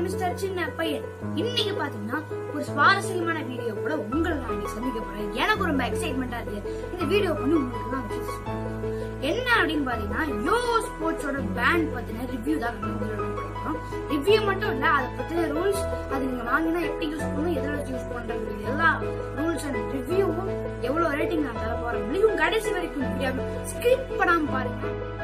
Mister சின்ன பையன் இன்னைக்கு பாத்தீங்கன்னா ஒரு சுவாரஸ்யமான வீடியோ கூட உங்களை நான் இன்னைக்கு சந்திக்க போறேன் எனக்கு ரொம்ப எக்ஸைட்மெண்டா இருக்கு இந்த வீடியோ பண்ணி உங்களுக்கு நான் விஷயம் சொல்றேன். என்ன அப்படின்னு பாத்தீங்கன்னா யோ ஸ்போர்ட்ஸோட பேண்ட் பத்தின ரிவ்யூ தான் நம்ம இந்த video ல பார்க்க போறோம் ரிவ்யூ மட்டும் இல்ல அதை பத்தின ரூல்ஸ் அது நீங்க வாங்கினா எப்படி யூஸ் பண்ணணும் எதில் வச்சு யூஸ் பண்றது எல்லா ரூல்ஸ் அண்ட் ரிவ்யூவும் எவ்வளவு ரேட்டிங் நான் தர போறேன் மிகவும் கடைசி வரைக்கும் வீடியோ ஸ்கிப் பண்ணாம பாருங்க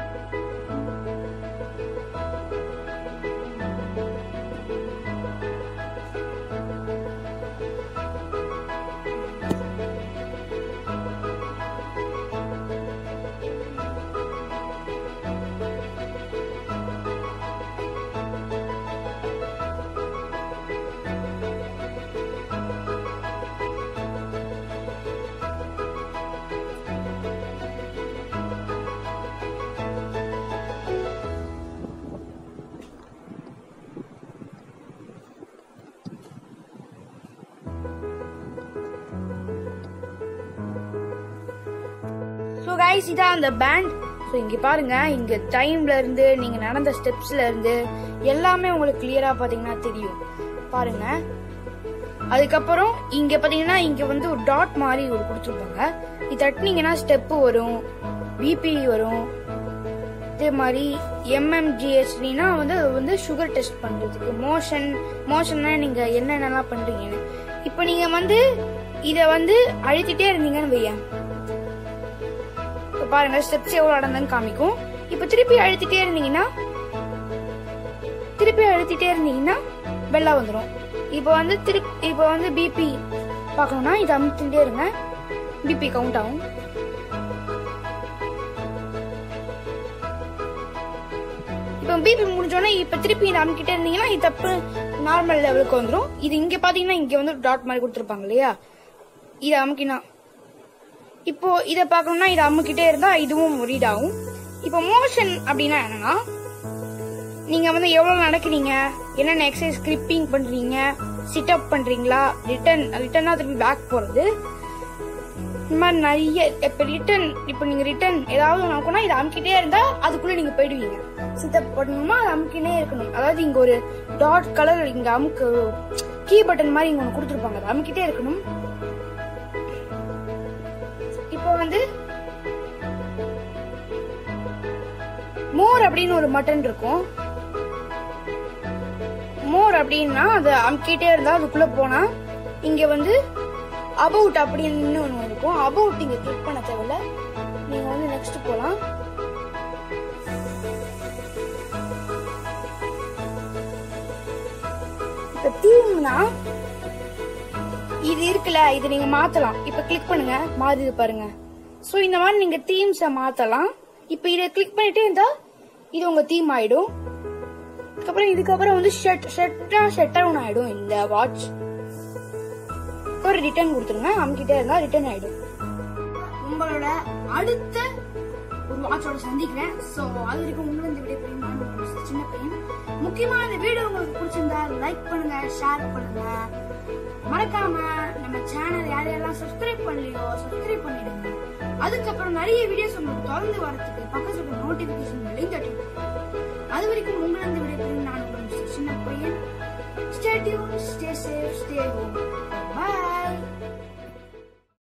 ஸோ கைஸ் இதான் அந்த பேண்ட் ஸோ இங்க பாருங்க இங்க டைம்ல இருந்து நீங்க நடந்த ஸ்டெப்ஸ்ல இருந்து எல்லாமே உங்களுக்கு கிளியரா பாத்தீங்கன்னா தெரியும் பாருங்க அதுக்கப்புறம் இங்க பாத்தீங்கன்னா இங்க வந்து ஒரு டாட் மாதிரி ஒரு கொடுத்துருப்பாங்க இது தட்டினீங்கன்னா ஸ்டெப் வரும் பிபி வரும் இதே மாதிரி எம்எம்ஜிஹெச்டினா வந்து அது வந்து சுகர் டெஸ்ட் பண்றதுக்கு மோஷன் மோஷன்னா நீங்க என்னென்னலாம் பண்றீங்கன்னு இப்போ நீங்க வந்து இத வந்து அழுத்திட்டே இருந்தீங்கன்னு வையேன் இப்ப பாருங்க ஸ்டெப்ஸ் எவ்வளவு நடந்ததுன்னு காமிக்கும் இப்ப திருப்பி அழுத்திட்டே இருந்தீங்கன்னா திருப்பி அழுத்திட்டே இருந்தீங்கன்னா வெள்ளா வந்துடும் இப்போ வந்து திரு இப்போ வந்து பிபி பார்க்கணும்னா இதை அமுத்திட்டே இருங்க பிபி கவுண்ட் ஆகும் இப்போ பிபி முடிஞ்சோடனே இப்போ திருப்பி இதை அமுக்கிட்டே இருந்தீங்கன்னா இது தப்பு நார்மல் லெவலுக்கு வந்துடும் இது இங்க பாத்தீங்கன்னா இங்க வந்து டாட் மாதிரி கொடுத்துருப்பாங்க இல்லையா இதை அமுக்கினா இப்போ இத பார்க்கணும்னா இதை அமுக்கிட்டே இருந்தா இதுவும் ரீட் ஆகும் இப்போ மோஷன் அப்படின்னா என்னன்னா நீங்க வந்து எவ்வளவு நடக்கிறீங்க என்னென்ன எக்ஸசைஸ் ஸ்கிரிப்பிங் பண்றீங்க சிட் அப் பண்றீங்களா ரிட்டர்ன் ரிட்டர்னா திருப்பி பேக் போறது இந்த மாதிரி நிறைய இப்ப ரிட்டர்ன் இப்போ நீங்க ரிட்டர்ன் ஏதாவது ஒன்று அமுக்கணும்னா இதை அமுக்கிட்டே இருந்தா அதுக்குள்ள நீங்க போயிடுவீங்க சிட் அப் பண்ணணும்னா அது அமுக்கினே இருக்கணும் அதாவது இங்க ஒரு டாட் கலர் இங்க அமுக்கு கீ பட்டன் மாதிரி இங்க ஒன்று கொடுத்துருப்பாங்க அதை அமுக்கிட்டே இருக்கணும் இப்போ வந்து மோர் அப்படின்னு ஒரு மட்டன் இருக்கும் மோர் அப்படின்னா அது அமுக்கிட்டே இருந்தா அதுக்குள்ள போனா இங்க வந்து அபவுட் அப்படின்னு ஒன்று இருக்கும் அபவுட் இங்க கிளிக் பண்ண தேவையில்ல நீங்க வந்து நெக்ஸ்ட் போலாம் இப்ப தீம்னா இது இருக்குல்ல இது நீங்க மாத்தலாம் இப்ப கிளிக் பண்ணுங்க மாறுது பாருங்க சோ இந்த மாதிரி நீங்க தீம்ஸ மாத்தலாம் இப்ப இத கிளிக் பண்ணிட்டே இருந்தா இது உங்க தீம் ஆயிடும் அதுக்கப்புறம் இதுக்கப்புறம் வந்து ஷட் ஷட்டா ஷட் டவுன் ஆயிடும் இந்த வாட்ச் ஒரு ரிட்டர்ன் கொடுத்துருங்க அமுக்கிட்டே இருந்தா ரிட்டர்ன் ஆயிடும் உங்களோட அடுத்த ஒரு வாட்சோட சந்திக்கிறேன் சோ அது வரைக்கும் உங்களை இந்த வீடியோ பையன் நான் உங்க சின்ன பையன் முக்கியமா இந்த வீடியோ உங்களுக்கு பிடிச்சிருந்தா லைக் பண்ணுங்க ஷேர் பண்ணுங்க மறக்காம நம்ம சேனல் யார் யாரெல்லாம் சப்ஸ்கிரைப் பண்ணலையோ சப்ஸ்கிரைப் பண்ணிடுங்க அதுக்கப்புறம் நிறைய வீடியோஸ் உங்களுக்கு தொடர்ந்து வரதுக்கு பக்கத்துல நோட்டிபிகேஷன் லிங்க் தட்டி அது வரைக்கும் உங்களை இந்த வீடியோ பையன் நான் உங்க சின்ன பையன் stay tune stay safe stay home by